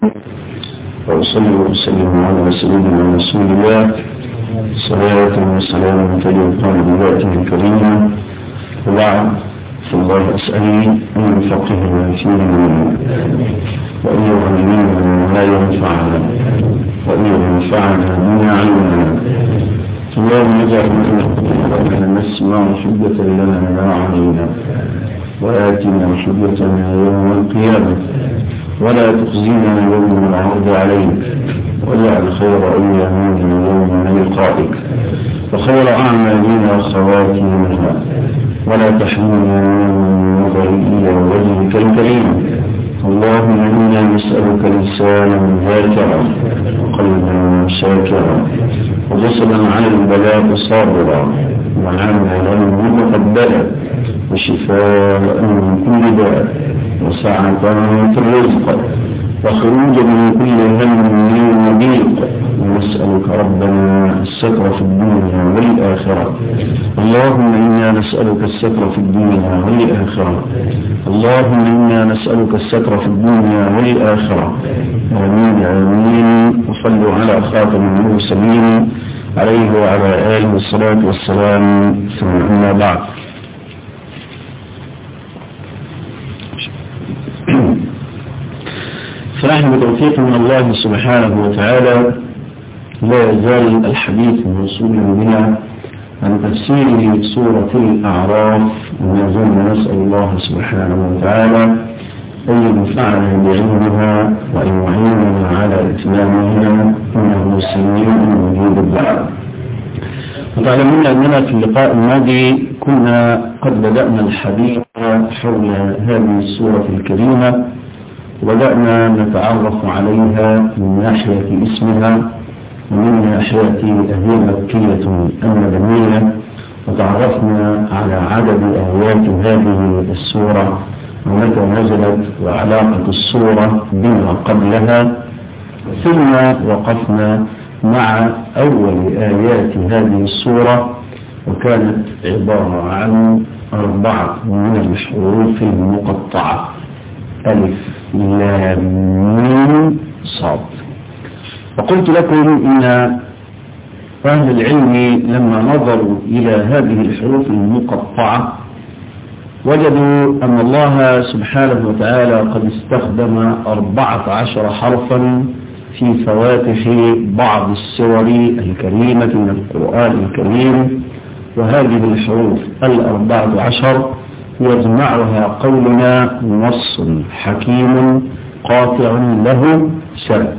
وأصلي وأسلم على سيدنا رسول الله صلاة وسلام تليقان بذاته الكريمة وبعد فالله أسألي أن يفقهنا فيما وأن يعلمنا ما ينفعنا وأن ينفعنا بما علمنا اللهم اجعل أن نسمع حجة لنا لا علينا وآتنا حجتنا يوم القيامة ولا تخزينا يوم العرض عليك واجعل خير أيامنا يوم لقائك وخير أعمالنا خواتيمها ولا تحملنا من النظر إلى وجهك الكريم اللهم إنا نسألك لسانا ذاكرا وقلبا شاكرا وجسدا على البلاء صابرا وعملا متقبلا وشفاء من كل داء وسعة في الرزق وخروجا من كل هم وضيق ونسألك ربنا الستر في الدنيا والآخرة اللهم إنا نسألك الستر في الدنيا والآخرة اللهم إنا نسألك الستر في الدنيا والآخرة آمين آمين وصلوا على خاتم المرسلين عليه وعلى آله الصلاة والسلام ثم أما بعد فنحن بتوفيق من الله سبحانه وتعالى لا يزال الحديث موصولا بنا عن تفسير سورة الأعراف وما زلنا نسأل الله سبحانه وتعالى أن ينفعنا بعلمها وأن يعيننا على إتمامها إنه سميع مجيب الدعاء وتعلمون أننا في اللقاء الماضي كنا قد بدأنا الحديث حول هذه السورة الكريمة وبدأنا نتعرف عليها من ناحية اسمها ومن ناحية هي مكية أم مدنية وتعرفنا على عدد آيات هذه السورة ومتى نزلت وعلاقة السورة بما قبلها ثم وقفنا مع أول آيات هذه السورة وكانت عبارة عن أربعة من الحروف المقطعة ألف لام صاد وقلت لكم إن أهل العلم لما نظروا إلى هذه الحروف المقطعة وجدوا أن الله سبحانه وتعالى قد استخدم أربعة عشر حرفا في فواتح بعض السور الكريمة من القرآن الكريم وهذه الحروف الأربعة عشر يجمعها قولنا نص حكيم قاطع له سبب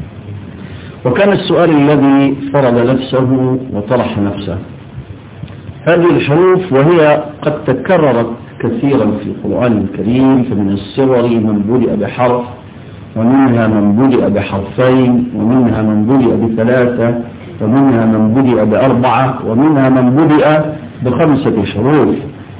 وكان السؤال الذي فرض نفسه وطرح نفسه هذه الحروف وهي قد تكررت كثيرا في القرآن الكريم فمن السور من بدأ بحرف ومنها من بدأ بحرفين ومنها من بدأ بثلاثة ومنها من بدأ بأربعة ومنها من بدأ بخمسة حروف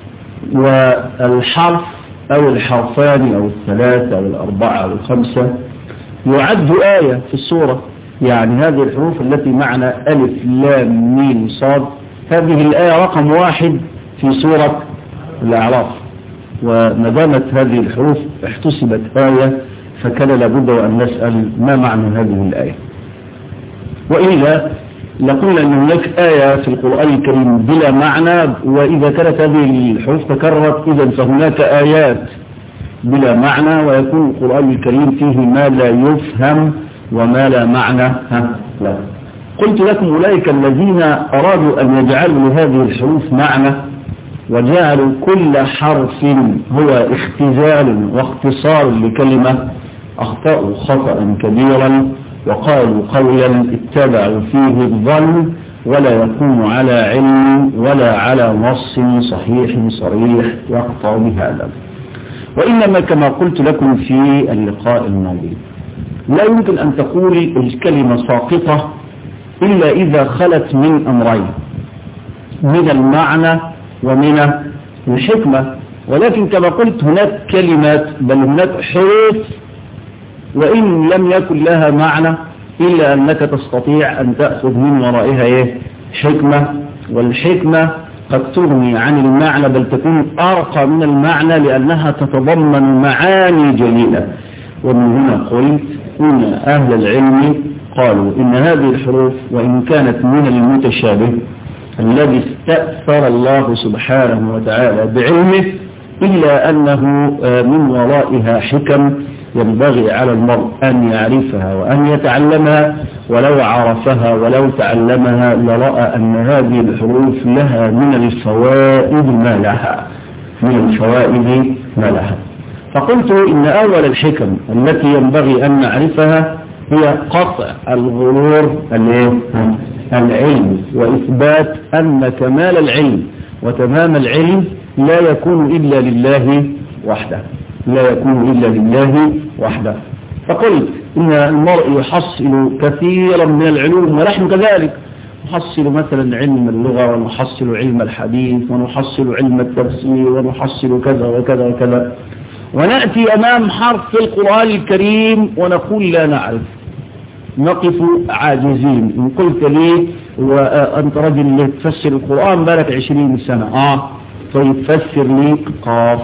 والحرف أو الحرفان أو الثلاثة أو الأربعة أو الخمسة يعد آية في السورة يعني هذه الحروف التي معنى ألف لام ميم صاد هذه الآية رقم واحد في سورة الأعراف وما دامت هذه الحروف احتسبت آية فكان لابد أن نسأل ما معنى هذه الآية وإلا لقلنا أن هناك آية في القرآن الكريم بلا معنى وإذا كانت هذه الحروف تكررت إذا فهناك آيات بلا معنى ويكون القرآن الكريم فيه ما لا يفهم وما لا معنى ها لا قلت لكم أولئك الذين أرادوا أن يجعلوا لهذه الحروف معنى وجعلوا كل حرف هو اختزال واختصار لكلمة أخطأوا خطأ كبيرا وقالوا قولا اتبعوا فيه الظن ولا يكون على علم ولا على نص صحيح صريح يقطع بهذا وإنما كما قلت لكم في اللقاء الماضي لا يمكن أن تقول الكلمة ساقطة إلا إذا خلت من أمرين من المعنى ومن الحكمة ولكن كما قلت هناك كلمات بل هناك حروف وإن لم يكن لها معنى إلا أنك تستطيع أن تأخذ من ورائها إيه؟ حكمة والحكمة قد تغني عن المعنى بل تكون أرقى من المعنى لأنها تتضمن معاني جليلة ومن هنا قلت إن أهل العلم قالوا إن هذه الحروف وإن كانت من المتشابه الذي استأثر الله سبحانه وتعالى بعلمه إلا أنه من ورائها حكم ينبغي على المرء أن يعرفها وأن يتعلمها ولو عرفها ولو تعلمها لرأى أن هذه الحروف لها من الفوائد ما لها من الفوائد ما لها فقلت إن أول الحكم التي ينبغي أن نعرفها هي قطع الغرور العلم وإثبات أن كمال العلم وتمام العلم لا يكون إلا لله وحده لا يكون إلا لله وحده فقلت إن المرء يحصل كثيرا من العلوم ونحن كذلك نحصل مثلا علم اللغة ونحصل علم الحديث ونحصل علم التفسير ونحصل كذا وكذا وكذا ونأتي أمام حرف في القرآن الكريم ونقول لا نعرف نقف عاجزين إن قلت لي وأنت رجل تفسر القرآن بالك عشرين سنة آه طيب فسر لي قاف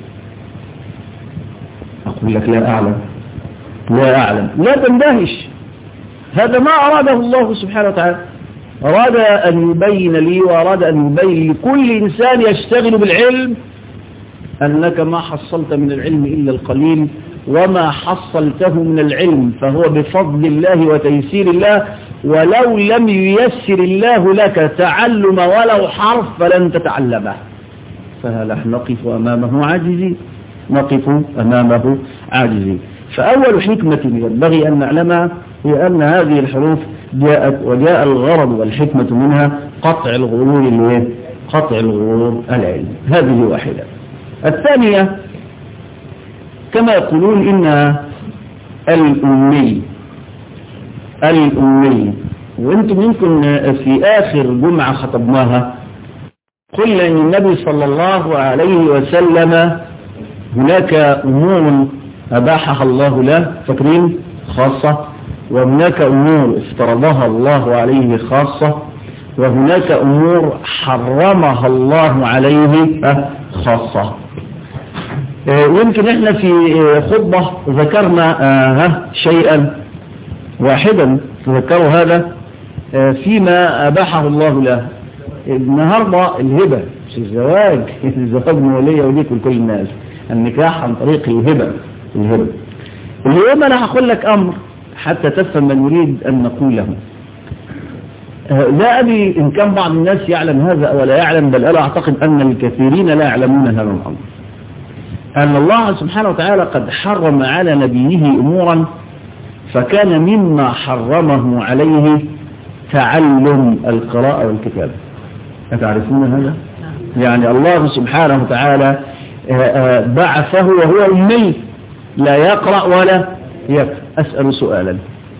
أقول لك لا أعلم لا أعلم لا تندهش هذا ما أراده الله سبحانه وتعالى أراد أن يبين لي وأراد أن يبين لكل إنسان يشتغل بالعلم أنك ما حصلت من العلم إلا القليل وما حصلته من العلم فهو بفضل الله وتيسير الله ولو لم ييسر الله لك تعلم ولو حرف فلن تتعلمه فنحن نقف أمامه عاجزين نقف أمامه عاجزين فأول حكمة ينبغي أن نعلمها هي أن هذه الحروف جاءت وجاء الغرض والحكمة منها قطع الغرور قطع الغرور العلم هذه واحدة الثانية كما يقولون إن الأمي الأمي وانتم يمكن في آخر جمعة خطبناها قلنا أن النبي صلى الله عليه وسلم هناك أمور أباحها الله له فاكرين خاصة وهناك أمور افترضها الله عليه خاصة وهناك أمور حرمها الله عليه خاصة يمكن احنا في خطبة ذكرنا شيئا واحدا تذكروا هذا فيما أباحه الله له النهاردة الهبة مش الزواج الزواج مولية وليك لكل الناس النكاح عن طريق الهبة الهبة اليوم أنا هقول لك أمر حتى تفهم من يريد أن نقول له لا أدري إن كان بعض الناس يعلم هذا أو لا يعلم بل أنا أعتقد أن الكثيرين لا يعلمون هذا الأمر أن الله سبحانه وتعالى قد حرم على نبيه أمورا فكان مما حرمه عليه تعلم القراءة والكتابة أتعرفون هذا؟ يعني الله سبحانه وتعالى بعثه وهو أمي لا يقرأ ولا يكتب أسأل سؤالا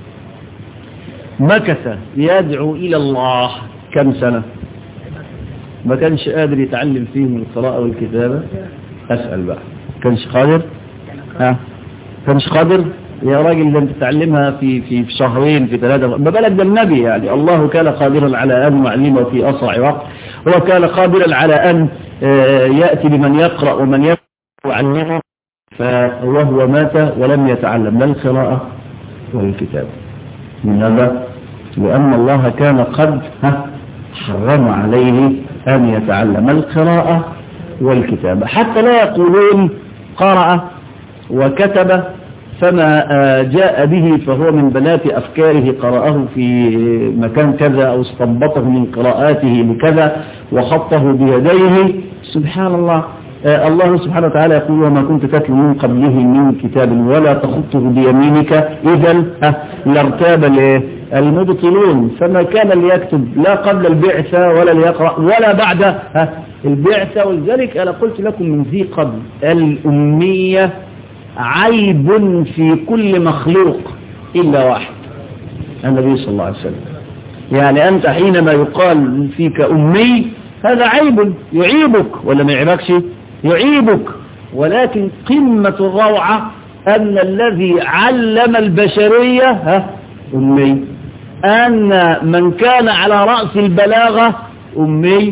مكث يدعو إلى الله كم سنة ما كانش قادر يتعلم فيهم القراءة والكتابة أسأل بقى كانش قادر ها كانش قادر يا راجل ده انت تتعلمها في في في شهرين في ثلاثة ما بالك ده النبي يعني الله كان قادرا على أن يعلمه في أسرع وقت هو كان قادرا على أن يأتي بمن يقرأ ومن يقرأ وعلمه وهو مات ولم يتعلم لا القراءة ولا الكتابة من هذا لأن الله كان قد حرم عليه أن يتعلم القراءة والكتابة حتى لا يقولون قرأ وكتب فما جاء به فهو من بنات أفكاره قرأه في مكان كذا أو استنبطه من قراءاته لكذا وخطه بيديه سبحان الله الله سبحانه وتعالى يقول وما كنت تتلو من قبله من كتاب ولا تخطه بيمينك إذا لارتاب المبطلون فما كان ليكتب لا قبل البعثة ولا ليقرأ ولا بعد البعثة ولذلك أنا قلت لكم من ذي قبل الأمية عيب في كل مخلوق إلا واحد النبي صلى الله عليه وسلم يعني أنت حينما يقال فيك أمي هذا عيب يعيبك ولا ما يعيبكش يعيبك ولكن قمة الروعة أن الذي علم البشرية ها أمي أن من كان على رأس البلاغة أمي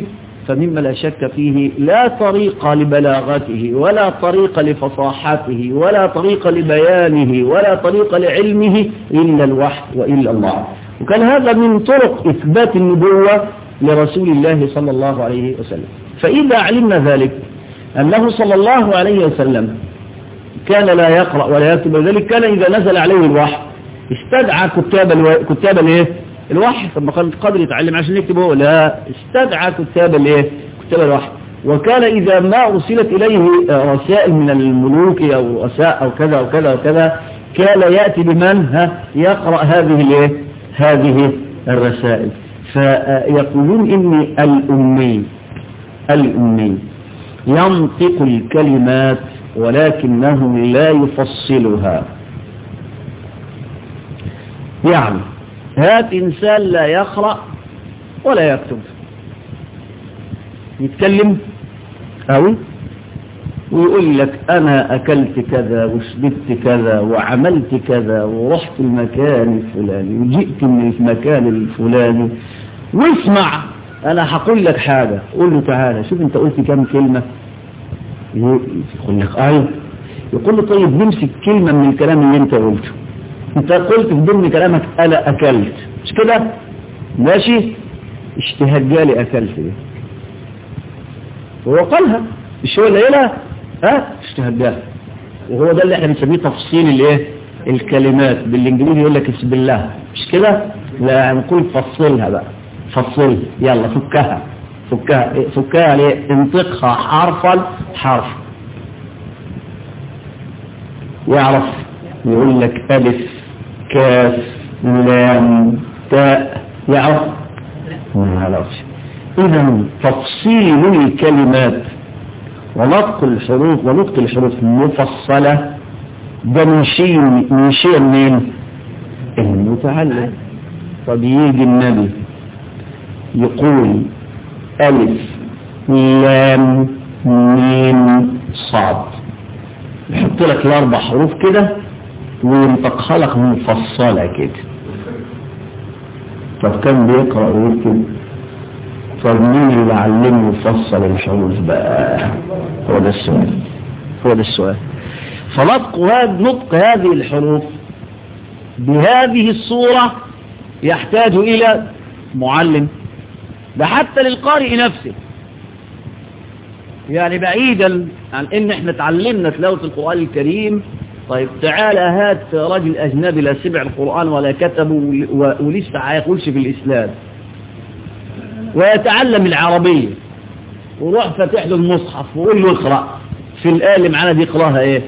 فمما لا شك فيه لا طريق لبلاغته ولا طريق لفصاحته ولا طريق لبيانه ولا طريق لعلمه إلا الوحي وإلا الله وكان هذا من طرق إثبات النبوة لرسول الله صلى الله عليه وسلم فإذا علمنا ذلك أنه صلى الله عليه وسلم كان لا يقرأ ولا يكتب ذلك كان إذا نزل عليه الوحي استدعى كتاب الو... كتاب الايه الوحي طب ما كان قادر يتعلم عشان يكتب هو لا استدعى كتاب الايه كتاب الوحي وكان إذا ما أرسلت إليه رسائل من الملوك أو رؤساء أو كذا أو كذا وكذا كان يأتي بمن ها يقرأ هذه الايه هذه الرسائل فيقولون إن الأمي الأمي ينطق الكلمات ولكنه لا يفصلها يعني هات إنسان لا يقرأ ولا يكتب يتكلم أو ويقول لك أنا أكلت كذا وشربت كذا وعملت كذا ورحت المكان الفلاني وجئت من المكان الفلاني واسمع أنا هقول لك حاجة قول له تعالى شوف أنت قلت كم كلمة يقول لك أيوه يقول له طيب نمسك كلمة من الكلام اللي أنت قلته أنت قلت في ضمن كلامك أنا أكلت مش كده ماشي اشتهد جالي أكلت دي وهو قالها مش هو اللي قالها ها اشتهد جالي وهو ده اللي احنا بنسميه تفصيل الايه الكلمات بالانجليزي يقول لك بسم الله مش كده لا نقول فصلها بقى فصل يلا فكها فكها فكها يعني انطقها حرفا حرف يعرف يقول لك ألف كاف لام تاء يعرف ما يعرفش إذا تفصيل الكلمات ونطق الحروف ونطق الحروف مفصلة ده من شيء من شيء منين المتعلم طب يجي النبي يقول ألف لام ميم صاد يحط لك الأربع حروف كده وينطقها لك مفصلة كده طب كان بيقرأ ويقول كده طب مين اللي علمه يفصل الحروف بقى هو ده السؤال هو ده السؤال فنطق هذا نطق هذه الحروف بهذه الصورة يحتاج إلى معلم ده حتى للقارئ نفسه يعني بعيدا عن ان احنا اتعلمنا تلاوة القرآن الكريم طيب تعالى هات راجل اجنبي لا سمع القرآن ولا كتبه ولسه هيخش في الاسلام ويتعلم العربية وروح فاتح له المصحف وقول له اقرأ في الآية اللي معانا دي اقراها ايه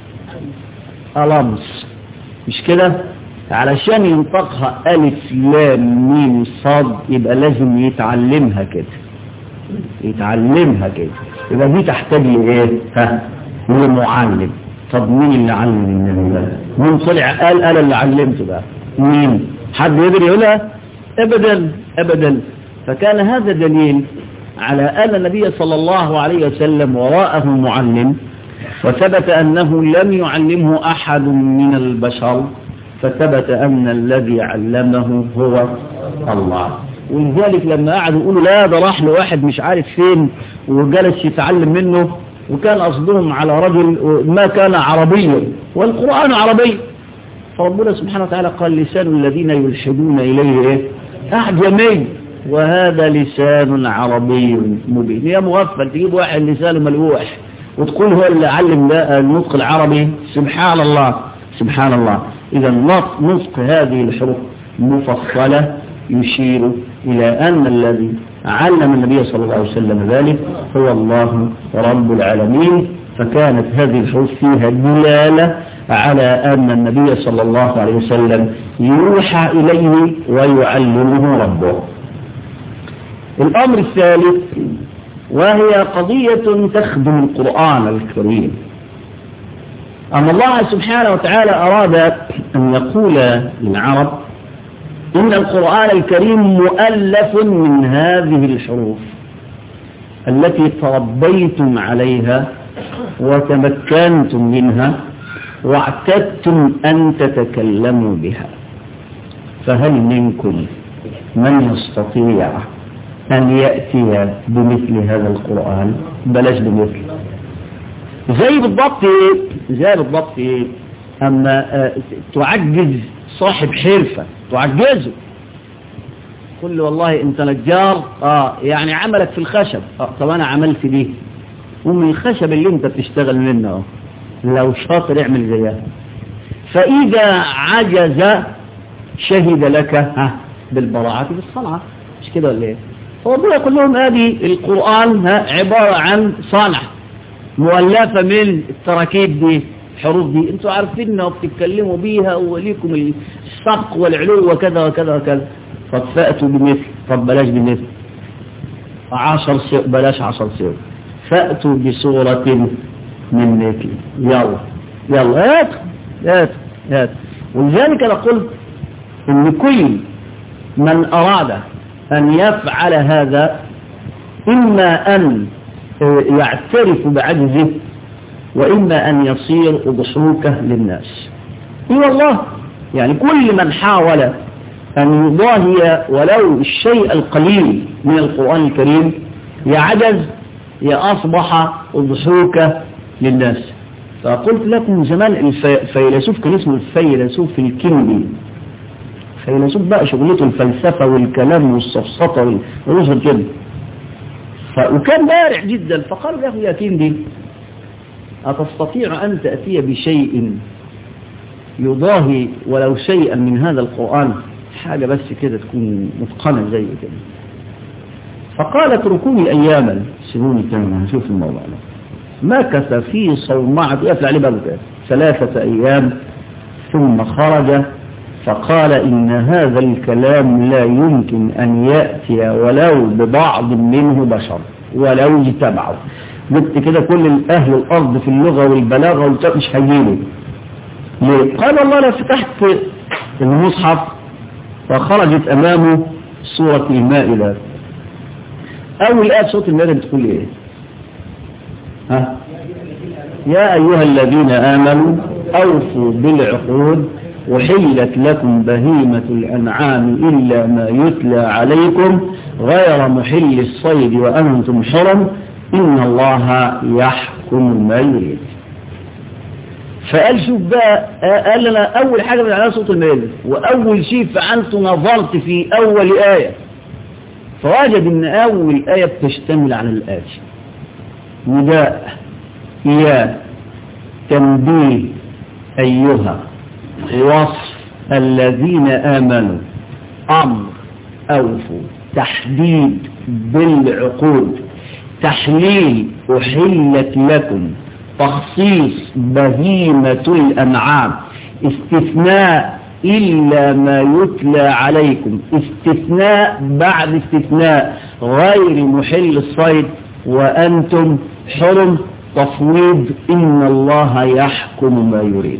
ألمس مش كده علشان ينطقها ألف لام ميم صاد يبقى لازم يتعلمها كده يتعلمها كده يبقى دي تحتاج لإيه ها لمعلم طب مين اللي علم النبي ده مين طلع قال أنا اللي علمته بقى مين حد يقدر يقولها أبدا أبدا فكان هذا دليل على أن النبي صلى الله عليه وسلم وراءه معلم وثبت أنه لم يعلمه أحد من البشر فثبت أن الذي علمه هو الله ولذلك لما قعدوا يقولوا لا ده راح لواحد مش عارف فين وجلس يتعلم منه وكان قصدهم على رجل ما كان عربيا والقرآن عربي فربنا سبحانه وتعالى قال لسان الذين يلحدون إليه إيه؟ أعجمي وهذا لسان عربي مبين يا مغفل تجيب واحد لسانه ملوح وتقول هو اللي علم النطق العربي سبحان الله سبحان الله إذا نطق هذه الحروف مفصلة يشير إلى أن الذي علم النبي صلى الله عليه وسلم ذلك هو الله رب العالمين فكانت هذه الحروف فيها دلالة على أن النبي صلى الله عليه وسلم يوحى إليه ويعلمه ربه الأمر الثالث وهي قضية تخدم القرآن الكريم أن الله سبحانه وتعالى أراد أن يقول للعرب إن القرآن الكريم مؤلف من هذه الحروف التي تربيتم عليها وتمكنتم منها واعتدتم أن تتكلموا بها فهل منكم من يستطيع أن يأتي بمثل هذا القرآن بلاش بمثل زي بالضبط ايه زي بالضبط ايه اما آه تعجز صاحب حرفة تعجزه قل له والله انت نجار اه يعني عملك في الخشب اه طب انا عملت دي ومن الخشب اللي انت بتشتغل منه اه لو شاطر اعمل زيها فاذا عجز شهد لك ها بالبراعة بالصنعة مش كده ولا ايه فربنا يقول لهم هذه القرآن ها عبارة عن صنع مؤلفة من التراكيب دي الحروف دي انتوا عارفينها وبتتكلموا بيها وليكم السبق والعلو وكذا وكذا وكذا طب فأتوا بمثل طب بلاش بمثل عشر سور بلاش عشر سور فأتوا بصورة من مثل يلا يلا هات هات هات ولذلك انا قلت ان كل من اراد ان يفعل هذا اما ان يعترف بعجزه وإما أن يصير أضحوكة للناس إي والله يعني كل من حاول أن يضاهي ولو الشيء القليل من القرآن الكريم يعجز يأصبح أضحوكة للناس فقلت لكم زمان الفيلسوف كان اسمه الفيلسوف الكندي فيلسوف بقى شغلته الفلسفة والكلام والسفسطة والرسل كده وكان بارع جدا فقال له يا كندي أتستطيع أن تأتي بشيء يضاهي ولو شيئا من هذا القرآن حاجة بس كده تكون متقنة زي كده فقال اتركوني أياما سيبوني تاني هنشوف الموضوع ده مكث في صومعة يقفل عليه باب ثلاثة أيام ثم خرج فقال إن هذا الكلام لا يمكن أن يأتي ولو ببعض منه بشر ولو اجتمعوا قلت كده كل أهل الأرض في اللغة والبلاغة مش هيجيله ليه؟ قال الله لو فتحت المصحف فخرجت أمامه سورة المائدة أول آية سورة المائدة بتقول إيه ها يا أيها الذين آمنوا أوفوا بالعقود وحلت لكم بهيمة الأنعام إلا ما يتلى عليكم غير محل الصيد وأنتم حرم إن الله يحكم ما يريد فقال شوف بقى قال لنا أول حاجة من على صوت الميل وأول شيء فعلت نظرت في أول آية فوجد أن أول آية بتشتمل على الآتي نداء يا تنبيه أيها وصف الذين آمنوا أمر أوفوا تحديد بالعقود تحليل أحلت لكم تخصيص بهيمة الأنعام استثناء إلا ما يتلى عليكم استثناء بعد استثناء غير محل الصيد وأنتم حرم تفويض إن الله يحكم ما يريد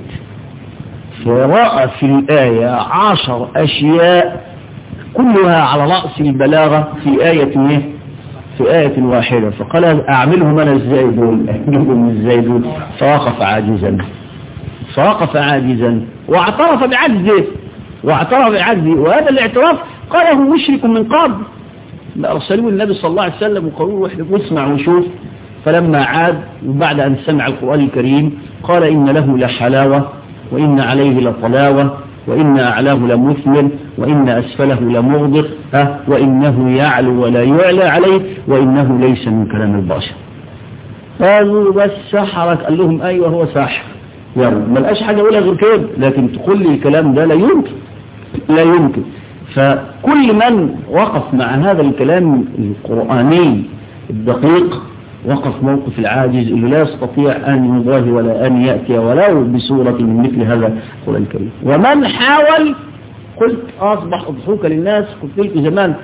فرأى في الآية عشر أشياء كلها على رأس البلاغة في آية ايه في آية واحدة فقال أعملهم أنا ازاي دول أعملهم ازاي دول فوقف عاجزا فوقف عاجزا واعترف بعجزه واعترف بعجزه وهذا الاعتراف قاله مشرك من قبل أرسلوه النبي صلى الله عليه وسلم وقالوا له واسمع وشوف فلما عاد وبعد أن سمع القرآن الكريم قال إن له لحلاوة وإن عليه لطلاوة وإن أعلاه لمثمن وإن أسفله لمغدق أه وإنه يعلو ولا يعلى عليه وإنه ليس من كلام البشر قالوا بس سحرك قال لهم أيوة هو ساحر يعني ما لقاش حاجة أقولها غير كده لكن تقول لي الكلام ده لا يمكن لا يمكن فكل من وقف مع هذا الكلام القرآني الدقيق وقف موقف العاجز اللي لا يستطيع أن يضاهي ولا أن يأتي ولو بصورة من مثل هذا القرآن الكريم ومن حاول قلت أصبح أضحوك للناس قلت لكم زمان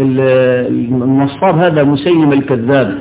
النصاب هذا مسيلم الكذاب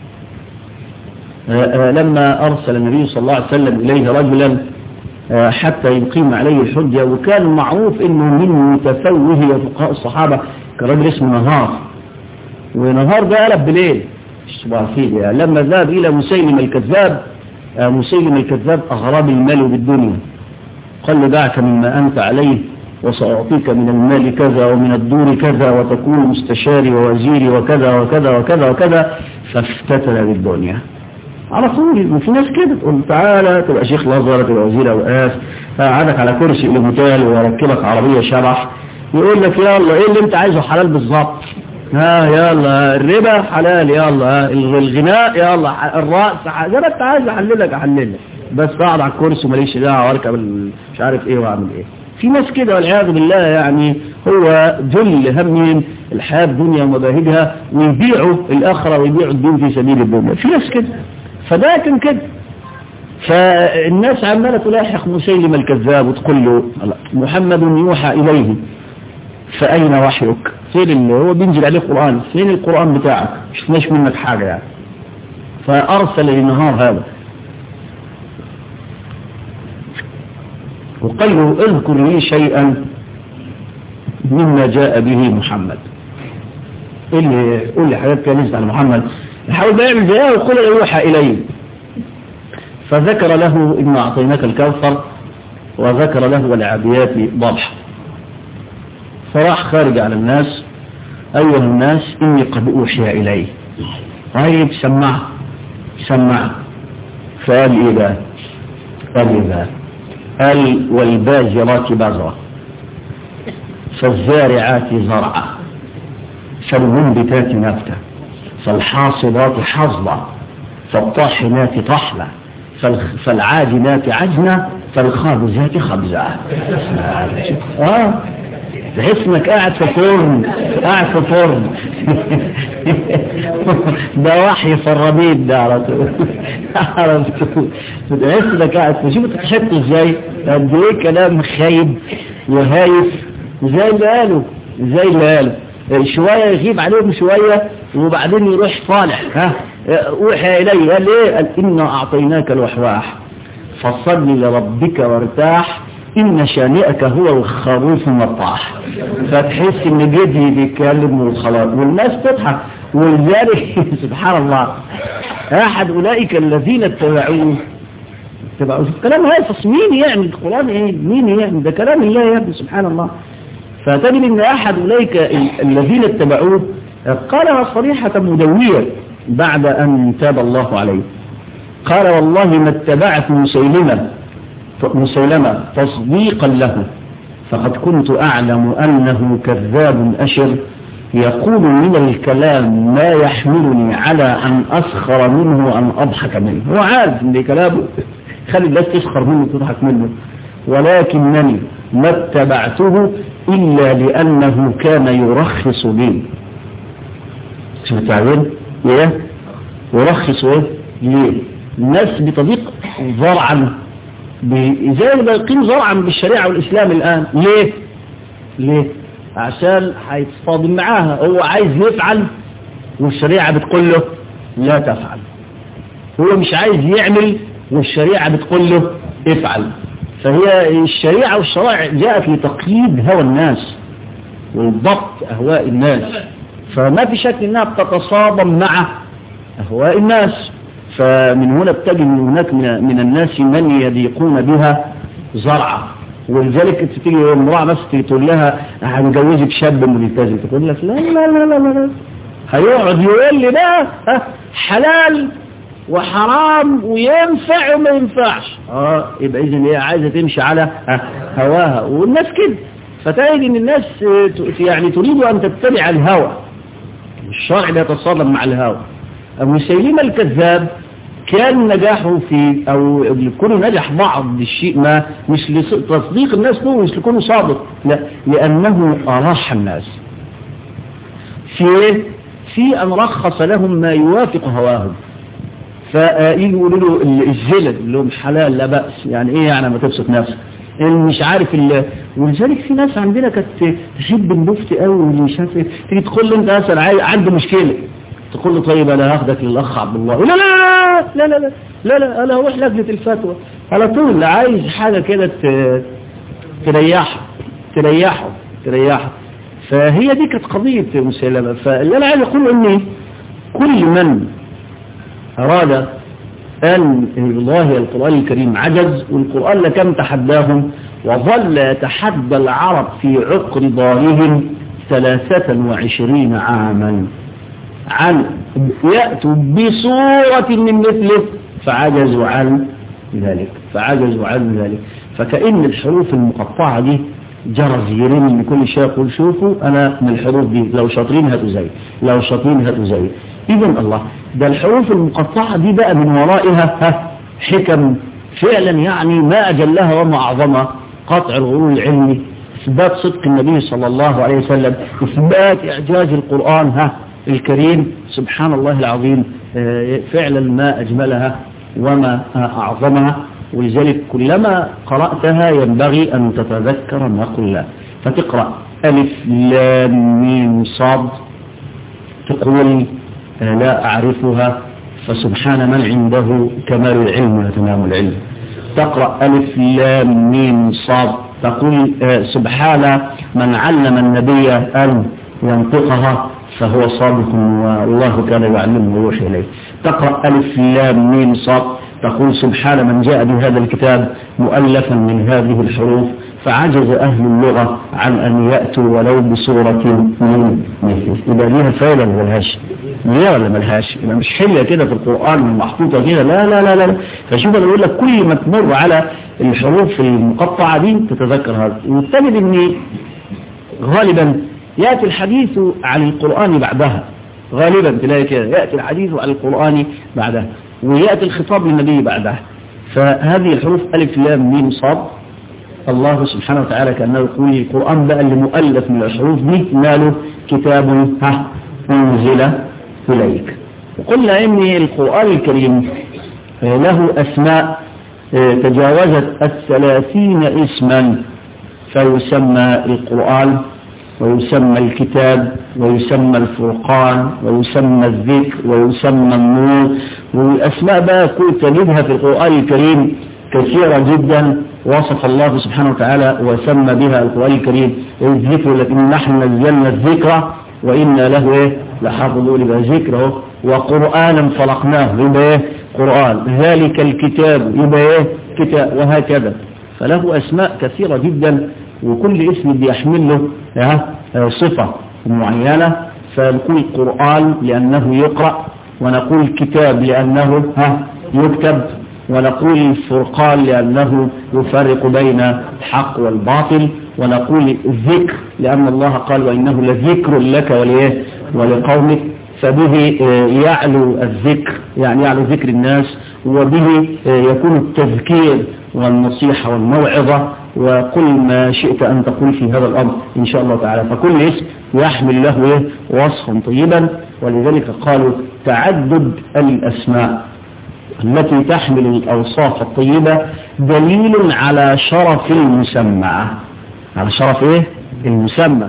لما أرسل النبي صلى الله عليه وسلم إليه رجلا حتى يقيم عليه الحجة وكان معروف انه من متفوه وفقهاء الصحابة كرجل اسمه نهار ونهار ده قلب بليل الصباح فيه يعني لما ذهب الى مسيلم الكذاب مسيلم الكذاب اغراب المال بالدنيا قال له دعك مما انت عليه وسأعطيك من المال كذا ومن الدور كذا وتكون مستشاري ووزيري وكذا وكذا وكذا وكذا فافتتن بالدنيا على طول وفي ناس كده تقول تعالى تبقى شيخ الازهر تبقى وزير اوقاف قعدك على كرسي الهوتيل ويركبك عربيه شبح يقول لك يلا ايه اللي انت عايزه حلال بالظبط ها يلا الربا حلال يلا الغناء يلا الرأس زي ما انت عايز احللك احللك بس اقعد على الكرسي وماليش دعوه واركب مش عارف ايه واعمل ايه في ناس كده والعياذ بالله يعني هو ذل همهم الحياه الدنيا ومباهجها ويبيعوا الاخره ويبيعوا الدين في سبيل الدنيا في ناس كده فده كان كده فالناس عماله تلاحق مسيلم الكذاب وتقول له محمد يوحى اليه فأين وحيك فين اللي هو بينزل عليه قرآن فين القرآن بتاعك مش تناش منك حاجة يعني فأرسل للنهار هذا وقال له اذكر لي شيئا مما جاء به محمد اللي قول لي حاجات كانت عن محمد يحاول بقى يعمل زيها وقل له يوحى إليه فذكر له إن أعطيناك الكوثر وذكر له والعاديات ضبحا فراح خارج على الناس أيها الناس إني قد أوحي إلي طيب سمع سمع فقال إيه بقى قال إيه بقى قال والباجرات بزرة فالزارعات زرعا فالمنبتات نبتا فالحاصدات حصدا فالطاحنات طحنا فالعاجنات عجنا فالخابزات خبزا آه تحس انك قاعد في فرن قاعد في فرن ده وحي فراميد ده على طول على طول تحس انك قاعد في شوف تحس ازاي قد ايه كلام خايب وهايف زي اللي قاله زي اللي قاله شويه يغيب عليهم شويه وبعدين يروح صالح ها اوحي اليه قال ايه قال انا اعطيناك الوحواح فصل لربك وارتاح إن شانئك هو الخروف المطاح فتحس إن جدي بيتكلم والخلاص والناس تضحك ولذلك سبحان الله أحد أولئك الذين اتبعوه اتبعوه كلام هايفص مين يعمل القرآن ايه مين يعمل ده كلام الله يا ابني سبحان الله فتجد ان احد اولئك الذين اتبعوه قالها صريحة مدوية بعد ان تاب الله عليه قال والله ما اتبعت مسيلمة مسيلمة تصديقا له فقد كنت أعلم أنه كذاب أشر يقول من الكلام ما يحملني على أن أسخر منه وأن أضحك منه هو عارف ان كلامه خلي الناس تسخر منه وتضحك منه ولكنني ما اتبعته إلا لأنه كان يرخص لي شو التعبير؟ ايه؟ يرخص ايه؟ ليه؟ الناس بتضيق زرعا زي ما يقيم زرعا بالشريعة والإسلام الآن ليه ليه عشان هيتصادم معاها هو عايز يفعل والشريعة بتقول له لا تفعل هو مش عايز يعمل والشريعة بتقول له افعل فهي الشريعة والشرائع جاءت لتقييد هوى الناس والضبط أهواء الناس فما في شك انها بتتصادم مع أهواء الناس فمن هنا بتجد من هناك من, من الناس من يضيقون بها زرعا ولذلك انت تيجي امرأة بس تقول لها هنجوزك شاب ملتزم تقول لك لا لا لا لا لا هيقعد يقول لي بقى حلال وحرام وينفع وما ينفعش اه يبقى اذا هي عايزه تمشي على هواها والناس كده فتجد ان الناس يعني تريد ان تتبع الهوى الشرع بيتصادم مع الهوى أبو سيلمة الكذاب كان نجاحه في أو يكون نجح بعض الشيء ما مش لتصديق الناس له مش لكونه صادق لا لأنه أراح الناس في في أن رخص لهم ما يوافق هواهم فيجي يقولوا له الزلد اللي هو مش حلال لا بأس يعني ايه يعني ما تبسط نفسك مش عارف ال... ولذلك في ناس عندنا كانت تحب المفتي قوي واللي مش عارف ايه تيجي تقول له انت مثلا عنده مشكله تقول له طيب انا هاخدك للاخ عبد الله لا لا لا لا لا لا لا لا انا هروح لجنه الفتوى على طول عايز حاجه كده تريحه تريحه تريحه فهي دي كانت قضيه مسلمه فاللي انا عايز اقوله ان كل من اراد ان الله القران الكريم عجز والقران لكم تحداهم وظل يتحدى العرب في عقر دارهم ثلاثة وعشرين عاما عن يأتوا بصورة من مثله فعجزوا عن ذلك فعجزوا عن ذلك فكأن الحروف المقطعة دي جرى زيرين من كل شيء يقول شوفوا أنا من الحروف دي لو شاطرين هاتوا زي لو شاطرين هاتوا زي إذا الله ده الحروف المقطعة دي بقى من ورائها ها حكم فعلا يعني ما أجلها وما أعظمها قطع الغرور العلمي إثبات صدق النبي صلى الله عليه وسلم إثبات إعجاز القرآن ها الكريم سبحان الله العظيم فعلا ما أجملها وما أعظمها ولذلك كلما قرأتها ينبغي أن تتذكر ما قلنا فتقرأ ألف لام ميم صاد تقول لا أعرفها فسبحان من عنده كمال العلم وتمام العلم تقرأ ألف لام ميم صاد تقول سبحان من علم النبي أن ينطقها فهو صادق والله كان يعلمه ويوحي إليه تقرأ ألف لام ميم صاد تقول سبحان من جاء بهذا الكتاب مؤلفا من هذه الحروف فعجز أهل اللغة عن أن يأتوا ولو بصورة من مثله يبقى ليها فعلا ولا ملهاش ليه ولا ملهاش يبقى مش حلة كده في القرآن محطوطة كده لا لا لا لا فشوف أنا بقول لك كل ما تمر على الحروف المقطعة دي تتذكر هذا والثاني إن غالبا يأتي الحديث عن القرآن بعدها غالبا تلاقي كده يأتي الحديث عن القرآن بعدها ويأتي الخطاب للنبي بعدها فهذه الحروف ألف لام ميم صاد الله سبحانه وتعالى كأنه يقول القرآن بقى اللي مؤلف من الحروف دي ماله كتاب ها أنزل إليك وقلنا إن القرآن الكريم له أسماء تجاوزت الثلاثين اسما فيسمى القرآن ويسمى الكتاب ويسمى الفرقان ويسمى الذكر ويسمى النور والأسماء بقى كل تجدها في القرآن الكريم كثيرة جدا وصف الله سبحانه وتعالى وسمى بها القرآن الكريم الذكر لكن نحن نزلنا الذكر وإنا له إيه لحافظون يبقى ذكره وقرآنا فرقناه يبقى إيه قرآن ذلك الكتاب يبقى إيه كتاب وهكذا فله أسماء كثيرة جدا وكل اسم بيحمل له صفة معينة فنقول قرآن لأنه يقرأ ونقول كتاب لأنه يكتب ونقول الفرقان لأنه يفرق بين الحق والباطل ونقول الذكر لأن الله قال وإنه لذكر لك وليه ولقومك فبه يعلو الذكر يعني يعلو ذكر الناس وبه يكون التذكير والنصيحة والموعظة وقل ما شئت أن تقول في هذا الأمر إن شاء الله تعالى فكل اسم يحمل له وصفا طيبا ولذلك قالوا تعدد الأسماء التي تحمل الأوصاف الطيبة دليل على شرف المسمى على شرف ايه المسمى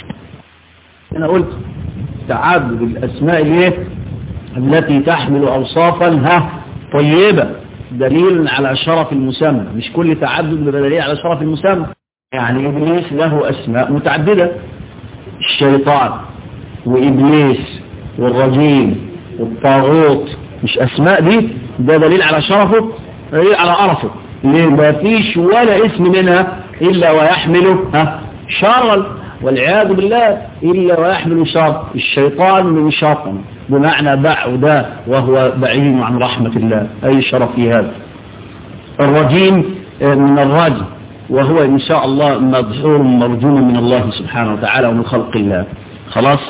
انا قلت تعدد الاسماء الايه التي تحمل اوصافا ها طيبة دليل على شرف المسمى مش كل تعدد بيبقى دليل على شرف المسمى يعني ابليس له اسماء متعددة الشيطان وابليس والرجيم والطاغوت مش اسماء دي ده دليل على شرفه دليل على عرفه ليه ما فيش ولا اسم منها إلا ويحمل ها شرا والعياذ بالله إلا ويحمل شر الشيطان من شر بمعنى بعد وهو بعيد عن رحمة الله أي شرف في هذا الرجيم من الرجم وهو إن شاء الله مدحور مرجوم من الله سبحانه وتعالى ومن خلق الله خلاص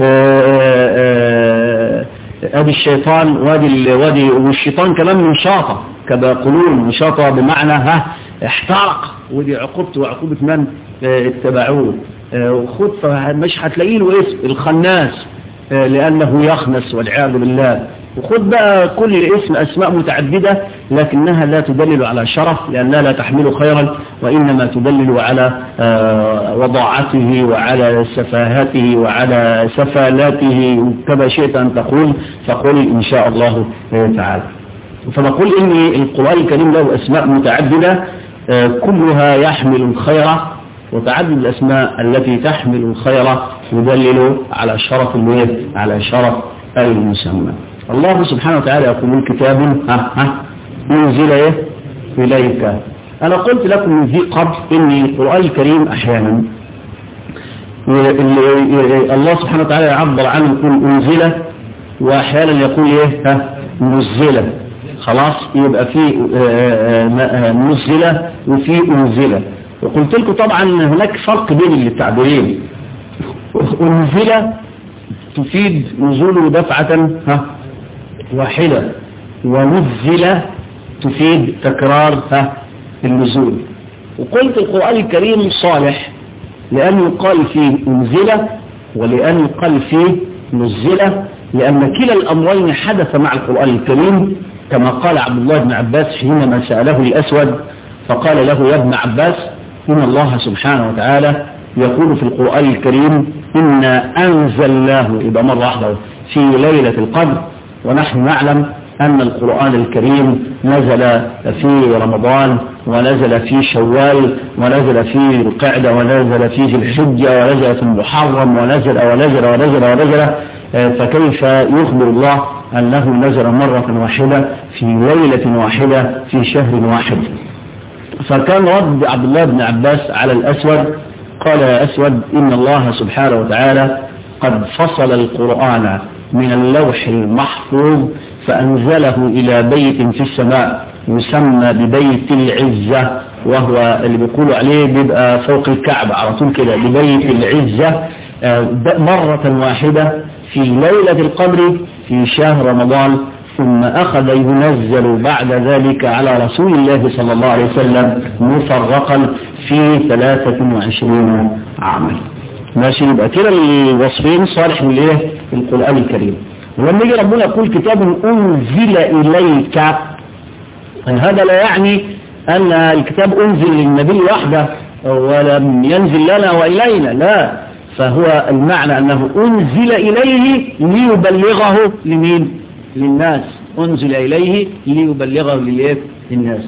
ادي الشيطان وادي وادي والشيطان كمان من شاطة كما يقولون من شاطة بمعنى ها احترق ودي عقوبته وعقوبة من اتبعوه وخد مش هتلاقيه له اسم الخناس لأنه يخنس والعياذ بالله وخد بقى كل اسم أسماء متعددة لكنها لا تدلل على شرف لأنها لا تحمل خيرا وإنما تدلل على وضاعته وعلى سفاهته وعلى سفالاته كما شئت أن تقول فقل إن شاء الله تعالى فنقول إن القرآن الكريم له أسماء متعددة كلها يحمل الخير وتعدد الأسماء التي تحمل الخير يدلل على شرف الويد على شرف المسمى الله سبحانه وتعالى يقول كتاب ها ها انزل ايه اليك أنا قلت لكم من ذي قبل إن القرآن الكريم أحيانا الله سبحانه وتعالى يعبر عنه يقول أنزل وأحيانا يقول إيه ها نزل خلاص يبقى في نزل وفي أنزل وقلت لكم طبعا هناك فرق بين التعبيرين أنزل تفيد نزوله دفعة ها واحدة ونزل تفيد تكرار ها النزول وقلت القرآن الكريم صالح لأن يقال فيه أنزل ولأن يقال فيه نزل لأن كلا الأمرين حدث مع القرآن الكريم كما قال عبد الله بن عباس حينما سأله الأسود فقال له يا ابن عباس إن الله سبحانه وتعالى يقول في القرآن الكريم إنا أنزلناه يبقى مرة واحدة في ليلة القدر ونحن نعلم أن القرآن الكريم نزل في رمضان ونزل في شوال ونزل في القعدة ونزل في ذي الحجة ونزل في المحرم ونزل ونزل ونزل ونزل فكيف يخبر الله أنه نزل مرة واحدة في ليلة واحدة في شهر واحد فكان رد عبد الله بن عباس على الأسود قال يا أسود إن الله سبحانه وتعالى قد فصل القرآن من اللوح المحفوظ فأنزله إلى بيت في السماء يسمى ببيت العزة وهو اللي بيقولوا عليه بيبقى فوق الكعبة على طول كده ببيت العزة مرة واحدة في ليلة القدر في شهر رمضان ثم أخذ ينزل بعد ذلك على رسول الله صلى الله عليه وسلم مفرقا في 23 عاما ماشي يبقى كده الوصفين صالح من الايه القرآن الكريم ولما يجي ربنا يقول كتاب أنزل إليك هذا لا يعني أن الكتاب أنزل للنبي وحده ولم ينزل لنا وإلينا لا فهو المعنى أنه أنزل إليه ليبلغه لمين للناس أنزل إليه ليبلغه للناس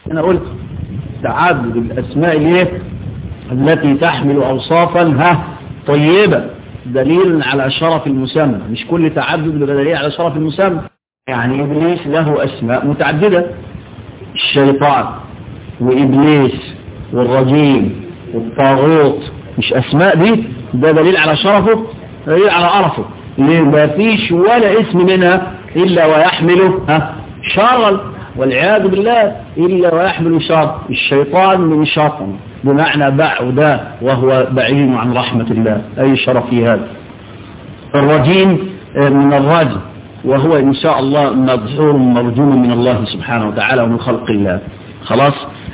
أنا قلت تعدد الأسماء الايه التي تحمل أوصافا ها طيبة دليل على شرف المسمى مش كل تعدد بيبقى دليل على شرف المسمى يعني إبليس له أسماء متعددة الشيطان وإبليس والرجيم والطاغوت مش أسماء دي ده دليل على شرفه دليل على عرفه ما فيش ولا اسم منها إلا ويحمله ها شرا والعياذ بالله إلا ويحمل شر الشيطان من شر بمعنى بعد وهو بعيد عن رحمة الله أي شرف في هذا الرجيم من الرجم وهو إن شاء الله مدحور مرجوم من الله سبحانه وتعالى ومن خلق الله خلاص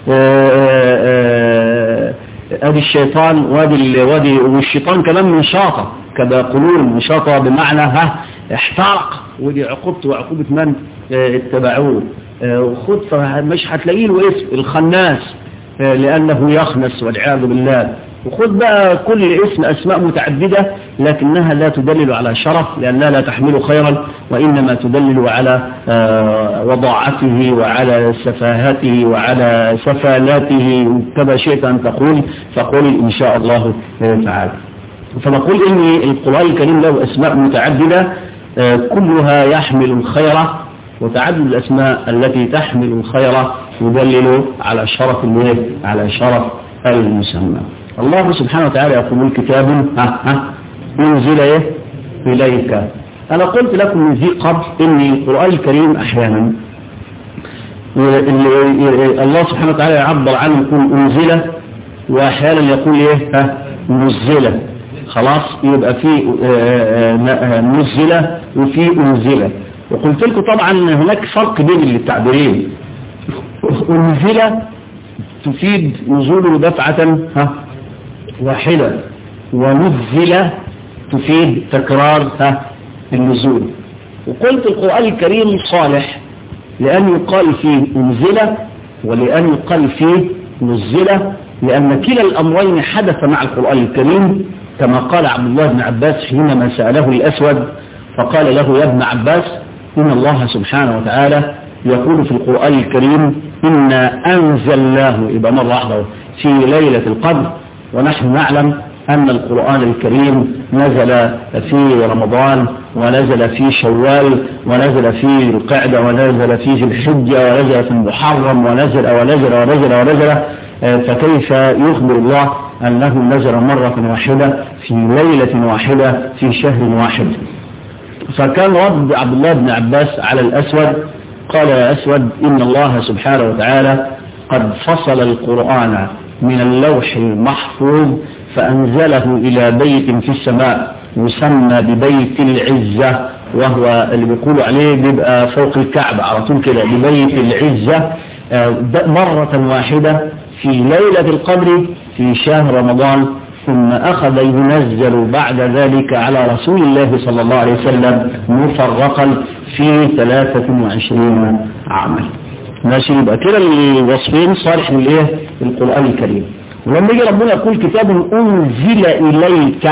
ادي الشيطان وادي وادي والشيطان كمان من شاطة كما يقولون من شاطة بمعنى ها احترق ودي عقوبته وعقوبة من اتبعوه وخد مش هتلاقيه له اسم الخناس لأنه يخنس والعياذ بالله وخد بقى كل اسم أسماء متعددة لكنها لا تدلل على شرف لأنها لا تحمل خيرا وإنما تدلل على وضاعته وعلى سفاهته وعلى سفالاته كما شئت أن تقول فقل إن شاء الله تعالى فنقول إن القرآن الكريم له أسماء متعددة كلها يحمل الخير وتعدد الأسماء التي تحمل الخير يدلل على شرف على شرف المسمى الله سبحانه وتعالى يقول الكتاب ها ها انزل ايه اليك انا قلت لكم من ذي قبل ان القرآن الكريم احيانا الله سبحانه وتعالى يعبر عنه يقول انزل واحيانا يقول ايه ها نزل خلاص يبقى في نزل وفي انزل وقلت لكم طبعا هناك فرق بين التعبيرين انزل تفيد نزوله دفعة ها واحدة ونزل تفيد تكرار ها النزول وقلت القرآن الكريم صالح لأن يقال فيه انزل ولأن يقال فيه نزل لأن كلا الأمرين حدث مع القرآن الكريم كما قال عبد الله بن عباس حينما سأله الأسود فقال له يا ابن عباس إن الله سبحانه وتعالى يقول في القرآن الكريم إنا أنزلناه يبقى مرة واحدة في ليلة القدر ونحن نعلم أن القرآن الكريم نزل في رمضان ونزل في شوال ونزل في القعدة ونزل في ذي الحجة ونزل في المحرم ونزل ونزل ونزل ونزل فكيف يخبر الله أنه نزل مرة واحدة في ليلة واحدة في شهر واحد فكان رد عبد الله بن عباس على الأسود قال يا أسود إن الله سبحانه وتعالى قد فصل القرآن من اللوح المحفوظ فأنزله إلى بيت في السماء يسمى ببيت العزة وهو اللي بيقولوا عليه بيبقى فوق الكعبة على طول كده ببيت العزة مرة واحدة في ليلة القدر في شهر رمضان ثم أخذ ينزل بعد ذلك على رسول الله صلى الله عليه وسلم مفرقا في 23 عاما ماشي يبقى كده الوصفين صالح للايه القرآن الكريم ولما يجي ربنا يقول كتاب أنزل إليك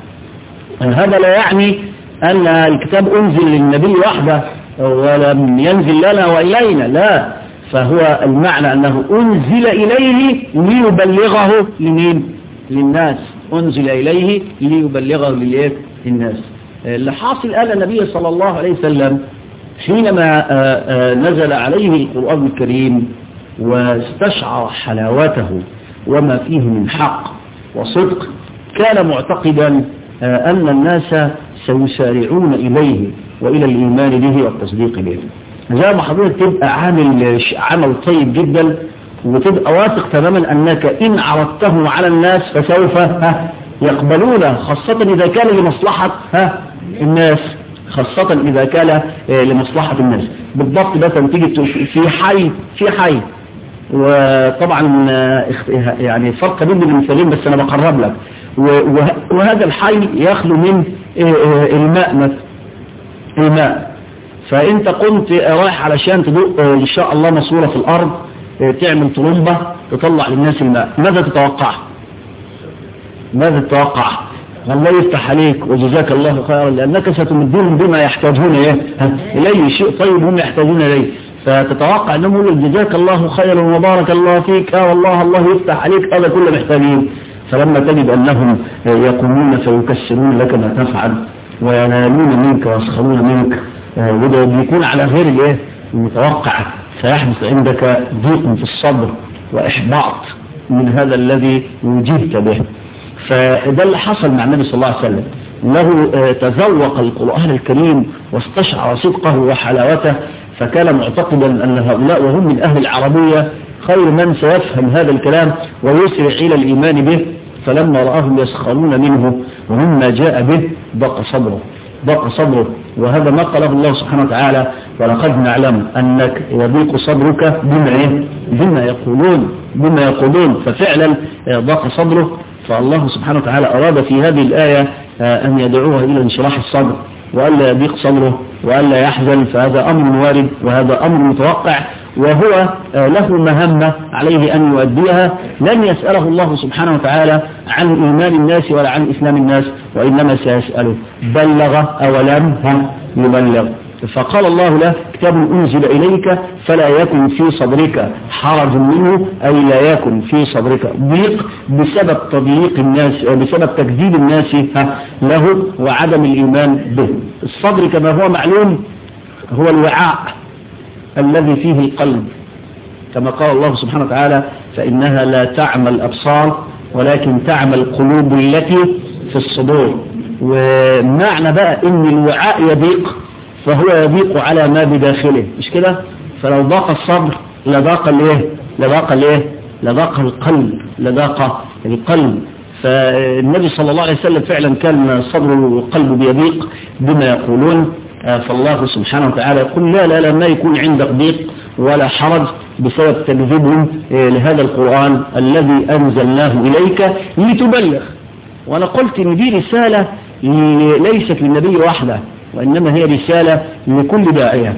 هذا لا يعني أن الكتاب أنزل للنبي وحده ولم ينزل لنا وإلينا لا فهو المعنى أنه أنزل إليه ليبلغه لمين للناس أنزل إليه ليبلغه للناس اللي حاصل قال النبي صلى الله عليه وسلم حينما نزل عليه القرآن الكريم واستشعر حلاوته وما فيه من حق وصدق كان معتقدا أن الناس سيسارعون إليه وإلى الإيمان به والتصديق به زي ما حضرتك تبقى عامل عمل طيب جدا وتبقى واثق تماما أنك إن عرضته على الناس فسوف ها يقبلونه خاصة إذا كان لمصلحة ها الناس خاصة إذا كان لمصلحة الناس بالضبط مثلا تيجي في حي في حي وطبعا يعني فرق بين المثالين بس أنا بقرب لك وهذا الحي يخلو من الماء مثلا الماء فانت قمت رايح علشان تدق ان شاء الله ماسوره في الارض تعمل طلمبة تطلع للناس الماء ماذا تتوقع ماذا تتوقع الله يفتح عليك وجزاك الله خيرا لأنك ستمدهم بما يحتاجون إيه؟ إليه شيء طيب هم يحتاجون إليه فتتوقع انهم يقولوا جزاك الله خيرا وبارك الله فيك اه والله الله يفتح عليك هذا كله محتاجين فلما تجد انهم يقومون فيكسرون لك ما تفعل وينالون منك ويسخرون منك وده بيكون على غير الايه المتوقع سيحدث عندك ضيق في الصدر واحباط من هذا الذي وجهت به فده اللي حصل مع النبي صلى الله عليه وسلم له تذوق القرآن الكريم واستشعر صدقه وحلاوته فكان معتقدا أن هؤلاء وهم من أهل العربية خير من سيفهم هذا الكلام ويسرع إلى الإيمان به فلما رآهم يسخرون منه ومما جاء به ضاق صدره ضاق صدره وهذا ما قاله الله سبحانه وتعالى ولقد نعلم أنك يضيق صدرك بما إيه؟ بما يقولون بما يقولون ففعلا ضاق صدره فالله سبحانه وتعالى أراد في هذه الآية أن يدعوها إلى انشراح الصدر وألا يضيق صدره وألا يحزن فهذا أمر وارد وهذا أمر متوقع وهو له مهمة عليه أن يؤديها لن يسأله الله سبحانه وتعالى عن إيمان الناس ولا عن إسلام الناس وإنما سيسأله بلغ أولم يبلغ فقال الله له كتاب أنزل إليك فلا يكن في صدرك حرج منه أي لا يكن في صدرك ضيق بسبب تضييق الناس بسبب تكذيب الناس له وعدم الإيمان به الصدر كما هو معلوم هو الوعاء الذي فيه القلب كما قال الله سبحانه وتعالى فإنها لا تعمى الأبصار ولكن تعمى القلوب التي في الصدور ومعنى بقى ان الوعاء يضيق فهو يضيق على ما بداخله مش كده فلو ضاق الصدر لضاق الايه لضاق الايه لضاق القلب لضاق القلب فالنبي صلى الله عليه وسلم فعلا كان صدره وقلبه بيضيق بما يقولون فالله سبحانه وتعالى يقول لا لا لا ما يكون عندك ضيق ولا حرج بسبب تكذيبهم لهذا القرآن الذي أنزلناه إليك لتبلغ وأنا قلت إن دي رسالة ليست للنبي وحده وإنما هي رسالة لكل داعية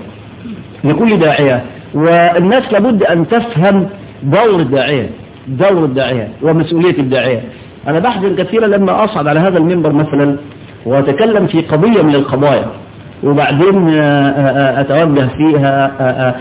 لكل داعية والناس لابد أن تفهم دور الداعية دور الداعية ومسؤولية الداعية أنا بحزن كثيرا لما أصعد على هذا المنبر مثلا وأتكلم في قضية من القضايا وبعدين أتوجه فيها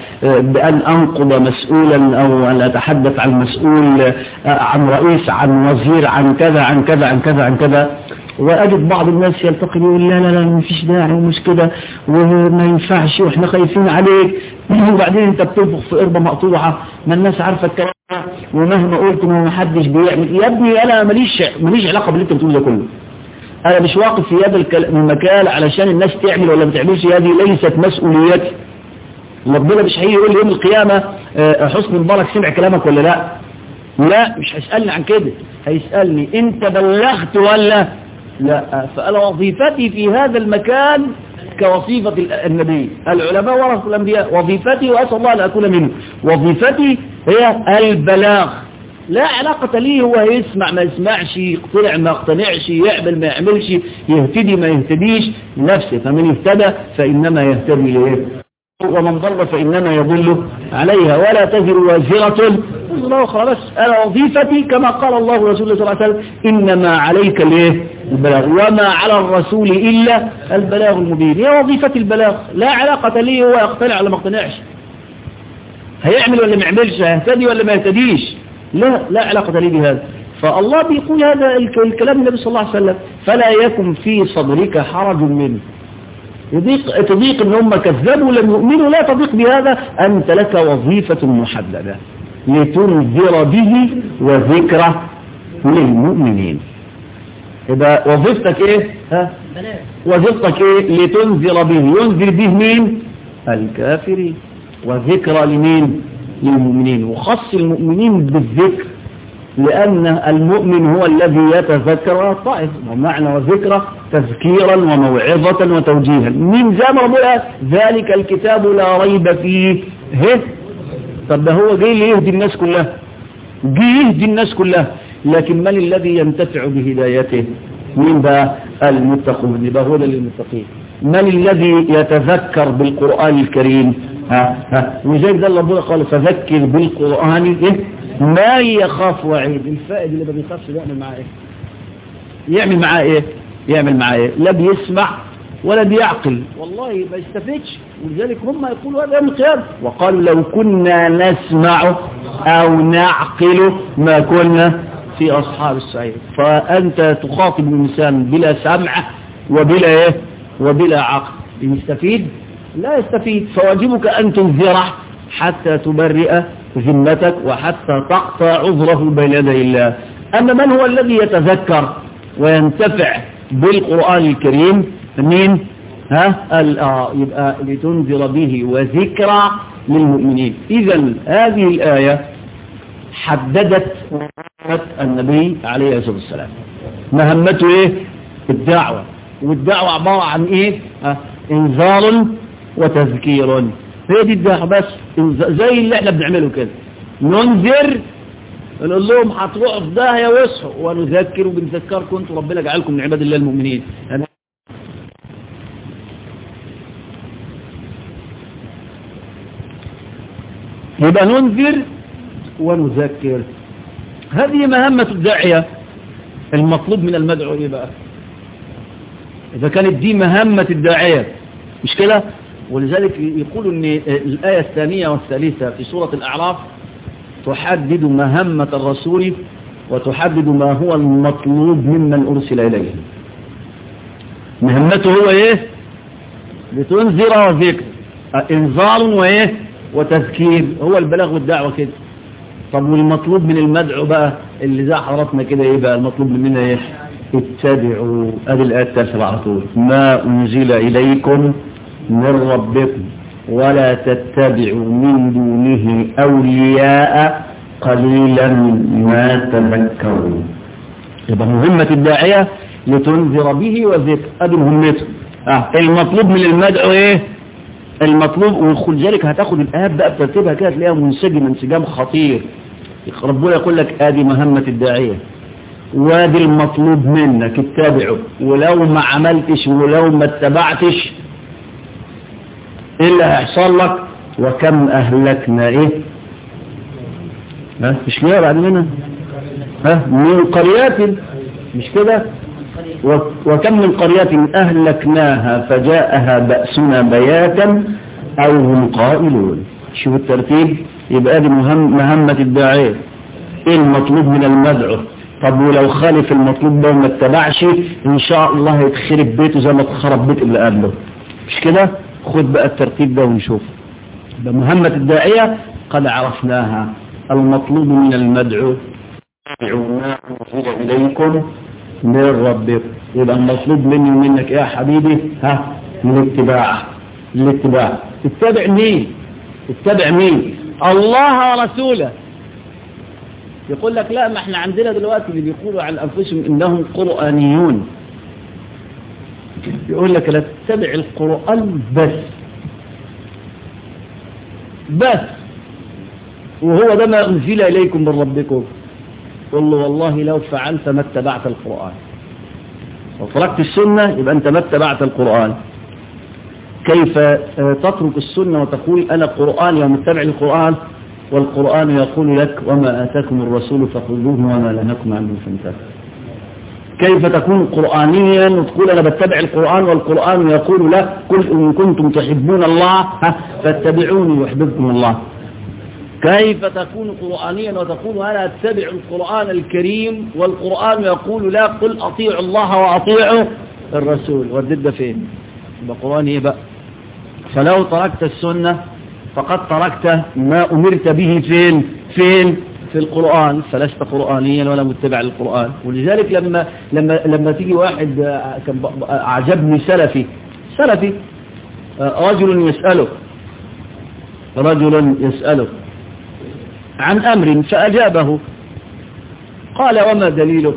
بأن أنقض مسؤولا أو أن أتحدث عن مسؤول عن رئيس عن وزير عن كذا عن كذا عن كذا عن كذا وأجد بعض الناس يلتقي يقول لا لا لا ما فيش داعي ومش كده وما ينفعش واحنا خايفين عليك وبعدين انت بتنفخ في قربة مقطوعة ما الناس عارفة الكلام ومهما قلت ما حدش بيعمل يا ابني انا ماليش ماليش علاقة باللي انت بتقوله ده كله انا مش واقف في هذا المكان علشان الناس تعمل ولا ما تعملش هذه ليست مسؤوليتي ربنا مش هيجي يقول لي يوم القيامة حسن مبارك سمع كلامك ولا لا لا مش هيسألني عن كده هيسألني انت بلغت ولا لا فأنا وظيفتي في هذا المكان كوظيفة النبي العلماء ورث الأنبياء وظيفتي وأسأل الله أن أكون منه وظيفتي هي البلاغ لا علاقة ليه هو يسمع ما يسمعش يقتنع ما يقتنعش يعمل ما يعملش يهتدي ما يهتديش نفسه فمن اهتدى فإنما يهتدي ليه ومن ضل فإنما يضل عليها ولا تزر وازرة وزر أخرى بس أنا وظيفتي كما قال الله ورسوله صلى الله عليه وسلم إنما عليك الايه البلاغ وما على الرسول إلا البلاغ المبين هي وظيفة البلاغ لا علاقة ليه هو يقتنع ولا ما يقتنعش هيعمل ولا ما يعملش هيهتدي ولا ما يهتديش لا لا علاقة ليه بهذا فالله بيقول هذا الكلام النبي صلى الله عليه وسلم فلا يكن في صدرك حرج منه يضيق تضيق ان هم كذبوا لم يؤمنوا لا تضيق بهذا انت لك وظيفة محددة لتنذر به وذكرى للمؤمنين يبقى وظيفتك ايه ها وظيفتك ايه لتنذر به ينذر به مين الكافرين وذكرى لمين للمؤمنين وخص المؤمنين بالذكر لأن المؤمن هو الذي يتذكر طائف ومعنى وذكرى تذكيرا وموعظة وتوجيها من زي ما ربنا ذلك الكتاب لا ريب فيه هه طب ده هو جاي ليهدي الناس كلها جاي يهدي الناس كلها لكن من الذي ينتفع بهدايته مين بقى المتقون يبقى هو للمتقين من الذي يتذكر بالقرآن الكريم ها ها وزي ده اللي ربنا قال فذكر بالقرآن إيه؟ ما يخاف وعيد الفائد اللي ما بيخافش يعمل معاه ايه يعمل معاه ايه يعمل معاه ايه لا بيسمع ولا بيعقل والله ما يستفدش ولذلك هم يقولوا هذا يوم القيامة وقالوا لو كنا نسمع أو نعقل ما كنا في أصحاب السعير فأنت تخاطب الإنسان بلا سمع وبلا إيه وبلا عقل يستفيد لا يستفيد فواجبك أن تنذره حتى تبرئ ذمتك وحتى تقطع عذره بين يدي الله أما من هو الذي يتذكر وينتفع بالقرآن الكريم مين ها آه يبقى لتنذر به وذكرى للمؤمنين إذا هذه الآية حددت النبي عليه الصلاة والسلام مهمته ايه الدعوة والدعوة عبارة عن ايه اه انذار وتذكير هي دي الدعوة بس زي اللي احنا بنعمله كده ننذر نقول لهم هتروحوا في داهية واصحوا ونذكر وبنذكركم انتم ربنا جعلكم من عباد الله المؤمنين يبقى ننذر ونذكر هذه مهمة الداعية المطلوب من المدعو ايه بقى اذا كانت دي مهمة الداعية مش كده ولذلك يقولوا ان الآية الثانية والثالثة في سورة الأعراف تحدد مهمة الرسول وتحدد ما هو المطلوب ممن أرسل إليه مهمته هو ايه لتنذر وذكر انذار وايه وتذكير هو البلاغ والدعوة كده طب والمطلوب من المدعو بقى اللي زي حضراتنا كده ايه بقى المطلوب مننا ايه اتبعوا ادي الايه التاسعه على طول ما انزل اليكم من ربكم ولا تتبعوا من دونه اولياء قليلا ما تذكرون يبقى مهمه الداعيه لتنذر به وذكر ادي مهمته اه المطلوب من المدعو ايه المطلوب وخل ذلك هتاخد الآيات بقى بترتيبها كده تلاقيها منسجمة انسجام خطير ربنا يقول لك ادي مهمة الداعية وادي المطلوب منك اتبعه ولو ما عملتش ولو ما اتبعتش ايه اللي هيحصل لك وكم اهلكنا ايه ها مش كده بعد منها ها من قريات مش كده وكم من قرية أهلكناها فجاءها بأسنا بياتا أو هم قائلون شوف الترتيب يبقى دي مهم مهمة الداعية ايه المطلوب من المدعو طب ولو خالف المطلوب ده وما اتبعش ان شاء الله يتخرب بيته زي ما اتخرب بيت اللي قبله مش كده خد بقى الترتيب ده ونشوف ده مهمة الداعية قد عرفناها المطلوب من المدعو ما أنزل إليكم من ربكم يبقى المطلوب مني ومنك يا حبيبي ها الاتباع الاتباع اتبع مين اتبع مين الله ورسوله يقول لك لا ما احنا عندنا دلوقتي اللي بيقولوا عن انفسهم انهم قرآنيون يقول لك لا تتبع القرآن بس بس وهو ده ما انزل اليكم من ربكم قل له والله لو فعلت ما اتبعت القرآن وتركت السنة يبقى أنت ما اتبعت القرآن كيف تترك السنة وتقول أنا قرآن ومتبع القرآن والقرآن يقول لك وما آتاكم الرسول فخذوه وما لنكم عنه فانتهوا كيف تكون قرآنيا وتقول أنا بتبع القرآن والقرآن يقول لك قل إن كنتم تحبون الله فاتبعوني يحببكم الله كيف تكون قرآنيا وتقول أنا أتبع القرآن الكريم والقرآن يقول لا قل أطيعوا الله وأطيعوا الرسول والدد فين يبقى قرآن إيه بقى فلو تركت السنة فقد تركت ما أمرت به فين فين في القرآن فلست قرآنيا ولا متبع للقرآن ولذلك لما لما لما تيجي واحد كان أعجبني سلفي سلفي رجل يسأله رجل يسأله عن أمر فأجابه قال وما دليلك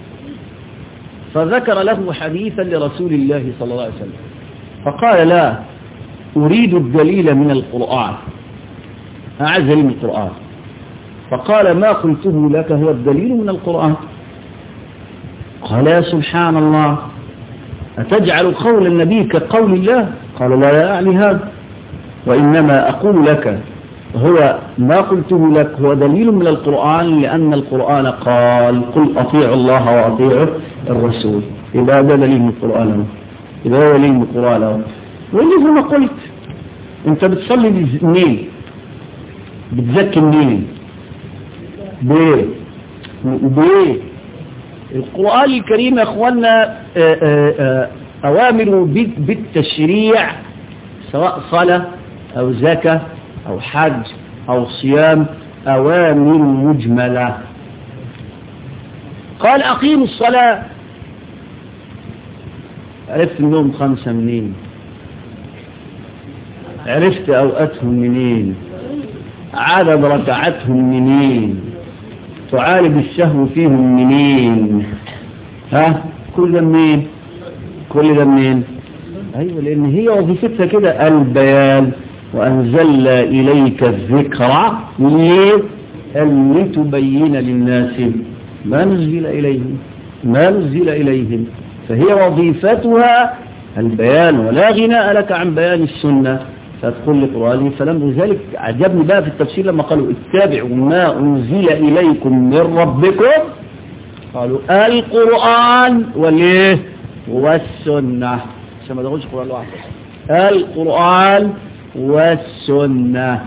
فذكر له حديثا لرسول الله صلى الله عليه وسلم فقال لا أريد الدليل من القرآن أعز لي من القرآن فقال ما قلته لك هو الدليل من القرآن قال يا سبحان الله أتجعل قول النبي كقول الله قال لا يعني هذا وإنما أقول لك هو ما قلته لك هو دليل من القرآن لأن القرآن قال قل أطيعوا الله وأطيعوا الرسول يبقى ده دليل من القرآن يبقى هو ولي القرآن اهو واللي زي ما قلت انت بتصلي منين بتزكي منين بايه بايه القرآن الكريم يا اخوانا اوامر بالتشريع سواء صلاة او زكاة او حج او صيام اوامر مجملة قال اقيموا الصلاة عرفت انهم خمسة منين عرفت اوقاتهم منين عدد ركعتهم منين تعالج الشهو فيهم منين ها كل ده منين كل ده منين ايوه لان هي وظيفتها كده البيان وانزلنا اليك الذكر ليه لتبين للناس ما نزل اليهم ما نزل اليهم فهي وظيفتها البيان ولا غناء لك عن بيان السنه فادخل لقرآنه فلم لذلك عجبني بقى في التفسير لما قالوا اتبعوا ما أنزل إليكم من ربكم قالوا القرآن والايه والسنة عشان ما تقولش قرآن لوحده القرآن والسنة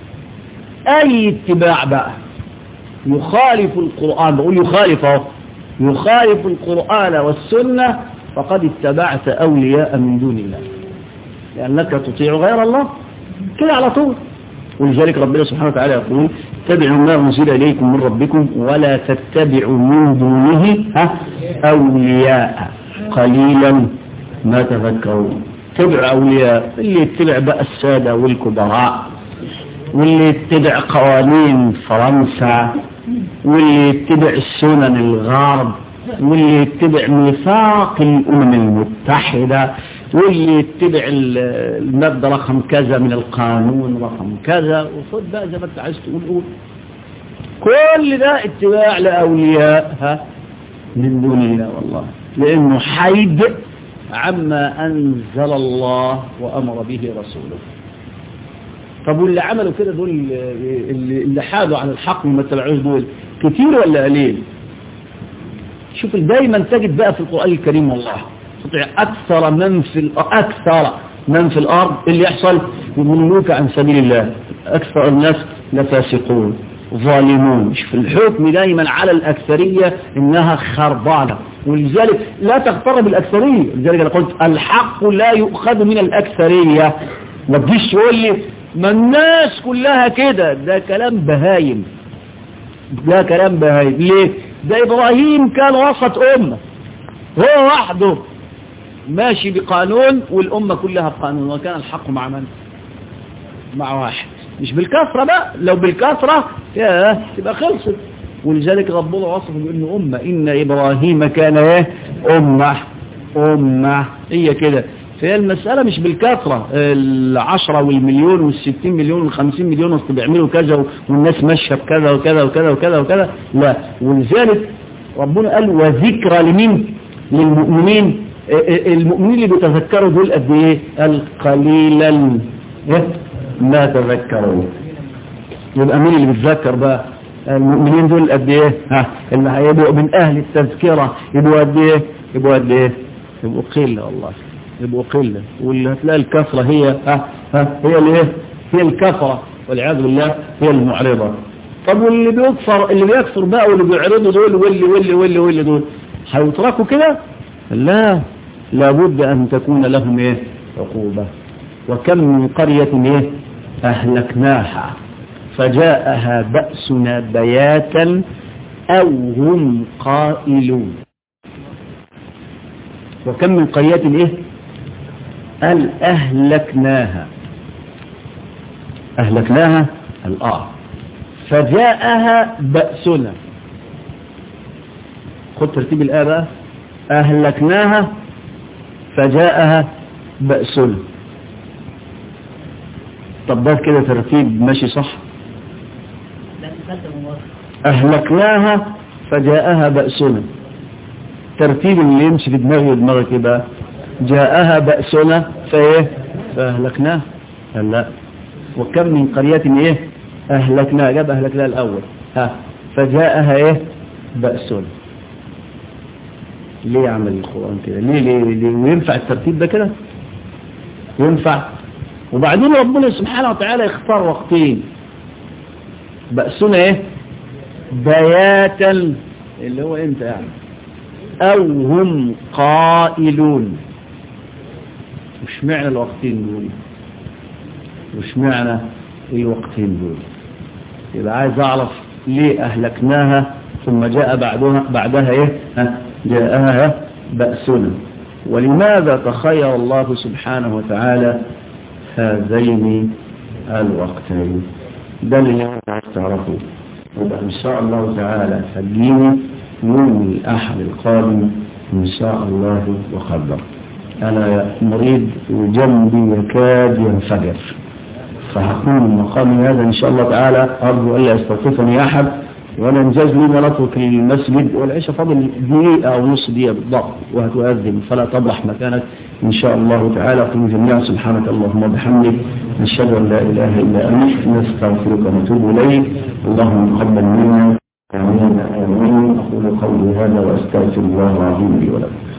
أي اتباع بقى يخالف القرآن بقول يخالف اهو يخالف القرآن والسنة فقد اتبعت أولياء من دون الله لأنك تطيع غير الله كده على طول ولذلك ربنا سبحانه وتعالى يقول اتبعوا ما أنزل إليكم من ربكم ولا تتبعوا من دونه ها أولياء قليلا ما تذكرون تبع أولياء اللي يتبع بقى السادة والكبراء واللي يتبع قوانين فرنسا واللي يتبع السنن الغرب واللي يتبع ميثاق الأمم المتحدة واللي يتبع المادة رقم كذا من القانون رقم كذا وخد بقى زي ما انت عايز تقول قول كل ده اتباع لأولياء ها من دون الله والله لأنه حيد عما أنزل الله وأمر به رسوله طب واللي عملوا كده دول اللي, اللي حادوا عن الحق وما اتبعوش دول كتير ولا قليل شوف دايما تجد بقى في القرآن الكريم والله تطيع أكثر من في أكثر من في الأرض اللي يحصل يضلوك عن سبيل الله أكثر الناس لفاسقون ظالمون في الحكم دايما على الأكثرية إنها خربانة ولذلك لا تغتر بالأكثرية لذلك أنا قلت الحق لا يؤخذ من الأكثرية ما تجيش تقول لي ما الناس كلها كده ده كلام بهايم ده كلام بهايم ليه ده إبراهيم كان وسط أمة هو وحده ماشي بقانون والأمة كلها بقانون وكان الحق مع من مع واحد مش بالكثرة بقى لو بالكثرة يا تبقى خلصت ولذلك ربنا وصف بأنه أمة إن إبراهيم كان ايه أمة أمة هي كده فهي المسألة مش بالكثرة العشرة والمليون والستين مليون والخمسين مليون اصل بيعملوا كذا والناس ماشية بكذا وكذا وكذا وكذا وكذا لا ولذلك ربنا قال وذكرى لمين للمؤمنين المؤمنين اللي بيتذكروا دول قد ايه قال قليلا ما تذكروا يبقى مين اللي بيتذكر بقى المؤمنين دول قد ايه ها اللي هيبقوا من اهل التذكرة يبقوا قد ايه يبقوا قد ايه يبقوا قلة والله يبقوا قلة واللي هتلاقي الكثرة هي ها ها هي اللي ايه هي الكثرة والعياذ بالله هي المعرضة طب واللي بيكفر اللي بيكفر بقى واللي بيعرضوا دول واللي واللي واللي واللي دول هيتركوا كده لا لابد أن تكون لهم إيه عقوبة وكم من قرية إيه أهلكناها فجاءها بأسنا بياتا أو هم قائلون وكم من قرية إيه قال أهلكناها أهلكناها الآه فجاءها بأسنا خد ترتيب الآية بقى أهلكناها فجاءها بأسنا طب ده كده ترتيب ماشي صح أهلكناها فجاءها بأسنا ترتيب اللي يمشي في دماغي ودماغك بقى جاءها بأسنا فايه فأهلكناها لا وكم من قرية ايه أهلكناها جاب أهلكناها الأول ها فجاءها ايه بأسنا ليه يعمل القرآن كده ليه ليه ليه وينفع الترتيب ده كده ينفع وبعدين ربنا سبحانه وتعالى يختار وقتين بأسنا ايه بياتا اللي هو امتى يعني او هم قائلون مش معنى الوقتين دول مش معنى الوقتين دول يبقى عايز اعرف ليه اهلكناها ثم جاء بعدها بعدها ايه ها جاءها بأسنا ولماذا تخير الله سبحانه وتعالى هذين الوقتين ده اللي تعرفوا يبقى ان شاء الله تعالى خليني يوم الاحد القادم ان شاء الله وقدر انا مريد وجنبي يكاد ينفجر فهكون مقامي هذا ان شاء الله تعالى ارجو الا يستوقفني احد ولا نجاز لي ولا اترك المسجد والعشاء فاضل دقيقه او نص دقيقه بالضبط وهتؤذن فلا تبرح مكانك ان شاء الله تعالى قم جميعا سبحانك اللهم وبحمدك نشهد ان لا اله الا انت نستغفرك ونتوب اليك اللهم تقبل منا امين امين اقول قولي هذا واستغفر الله العظيم لي ولكم